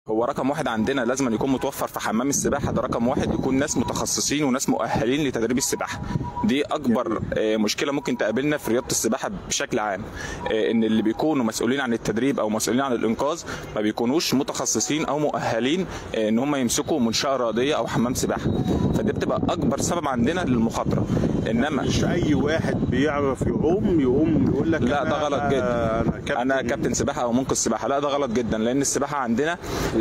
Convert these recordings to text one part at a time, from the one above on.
هو رقم واحد عندنا لازم يكون متوفر في حمام السباحه ده رقم واحد يكون ناس متخصصين وناس مؤهلين لتدريب السباحه دي اكبر آه، مشكله ممكن تقابلنا في رياضه السباحه بشكل عام آه، ان اللي بيكونوا مسؤولين عن التدريب او مسؤولين عن الانقاذ ما بيكونوش متخصصين او مؤهلين آه، ان هم يمسكوا منشاه رياضيه او حمام سباحه فدي بتبقى اكبر سبب عندنا للمخاطره انما مش اي واحد بيعرف يعوم يقوم يقول لك لا أنا- ده غلط جدا انا كابتن, انا كابتن سباحه او منقذ سباحه لا ده غلط جدا لان السباحه عندنا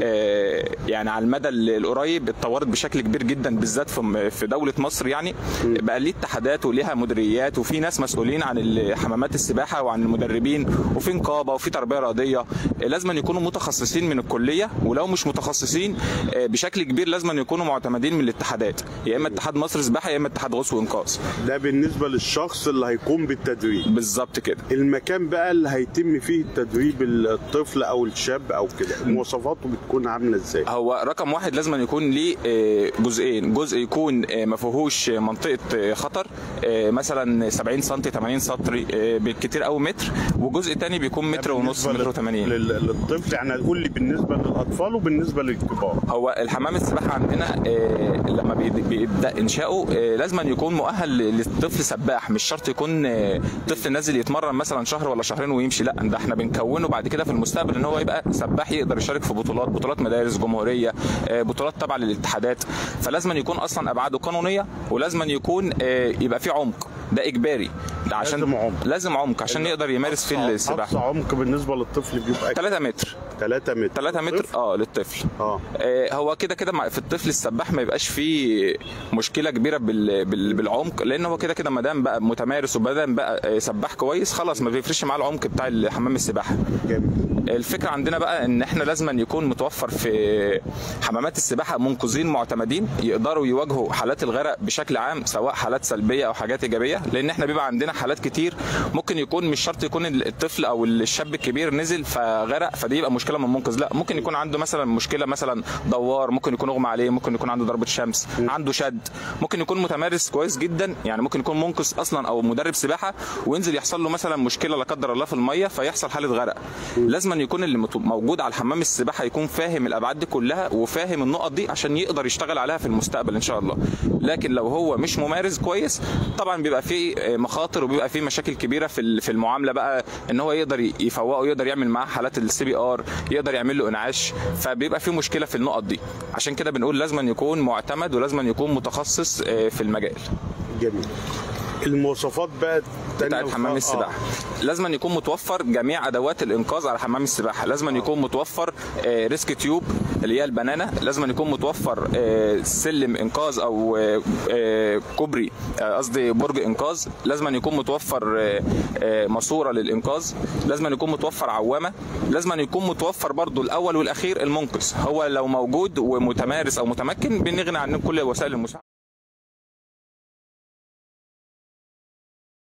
آه، يعني على المدى القريب اتطورت بشكل كبير جدا بالذات في في دوله مصر يعني بقى ليه اتحادات وليها مديريات وفي ناس مسؤولين عن ال- حمامات السباحه وعن المدربين وفي نقابه وفي تربيه رياضيه آه، لازم يكونوا متخصصين من الكليه ولو مش متخصصين آه، بشكل كبير لازم يكونوا معتمدين من الاتحادات يا اما اتحاد مصر سباحه يا اما اتحاد غوص وانقاذ ده بالنسبه للشخص اللي هيقوم بالتدريب بالظبط كده المكان بقى اللي هيتم فيه تدريب الطفل او الشاب او كده مواصفاته بتكون عامله ازاي هو رقم واحد لازم يكون ليه آه، جزئين جزء يكون آه، ما فيهوش منطقه آه، خطر آه، مثلا 70 سم 80 سطر آه، بالكتير قوي متر وجزء تاني بيكون متر ونص بالنسبة متر لل- و80 لل- للطفل يعني هتقول لي بالنسبه للاطفال وبالنسبه للكبار هو الحمام السباحه عندنا آه، لما بيد- بيبدا انشاؤه آه، لازم يكون مؤهل للطفل سباح مش شرط يكون آه، طفل نازل يتمرن مثلا شهر ولا شهرين ويمشي لا ده احنا بنكونه بعد كده في المستقبل ان هو يبقى سباح يقدر يشارك في بطولات بطولات مدارس جمهوريه آه، بطولات تابعه للاتحادات فلازم يكون اصلا ابعاده قانونيه ولازم يكون آه، يبقى في عمق ده اجباري ده عشان لازم عمق. لازم عمق عشان يقدر يمارس فيه اقصى السباحه عمق بالنسبه للطفل بيبقى 3 متر 3 متر 3 متر الطفل؟ اه للطفل اه آه، هو كده كده مع- في الطفل السباح ما يبقاش فيه مشكله كبيره بال- بال- بالعمق لان هو كده كده ما دام بقى متمارس وما دام بقى آه، سباح كويس خلاص ما بيفرقش معاه العمق بتاع حمام السباحه جامد الفكره عندنا بقى ان احنا لازم يكون متوفر في حمامات السباحه منقذين معتمدين يقدروا يواجهوا حالات الغرق بشكل عام سواء حالات سلبيه او حاجات ايجابيه لان احنا بيبقى عندنا حالات كتير ممكن يكون مش شرط يكون الطفل او الشاب الكبير نزل فغرق فدي يبقى مشكله من منقذ لا ممكن يكون عنده مثلا مشكله مثلا دوار ممكن يكون اغمى عليه ممكن يكون عنده ضربه شمس عنده شد ممكن يكون متمارس كويس جدا يعني ممكن يكون منقذ اصلا او مدرب سباحه وينزل يحصل له مثلا مشكله لا قدر الله في الميه فيحصل حاله غرق لازم يكون اللي مت- موجود على حمام السباحه يكون فاهم الابعاد دي كلها وفاهم النقط دي عشان يقدر يشتغل عليها في المستقبل ان شاء الله لكن لو هو مش ممارس كويس طبعا بيبقى فيه آه، مخاطر وبيبقى فيه مشاكل كبيره في ال- في المعامله بقى ان هو يقدر ي- يفوقه يقدر يعمل معاه حالات السي بي ار يقدر يعمل له انعاش فبيبقى فيه مشكله في النقط دي عشان كده بنقول لازم يكون معتمد ولازم يكون متخصص آه، في المجال جميل المواصفات بقى التانية بتاعت الخ- حمام آه. السباحه لازم يكون متوفر جميع ادوات الانقاذ على حمام السباحه لازم يكون متوفر آه، ريسك تيوب اللي هي البنانه لازم يكون متوفر آه، سلم انقاذ او آه، آه، كوبري آه، قصدي برج انقاذ لازم يكون متوفر آه، آه، ماسوره للانقاذ لازم يكون متوفر عوامه لازم يكون متوفر برضو الاول والاخير المنقذ هو لو موجود ومتمارس او متمكن بنغني عن كل وسائل المساعده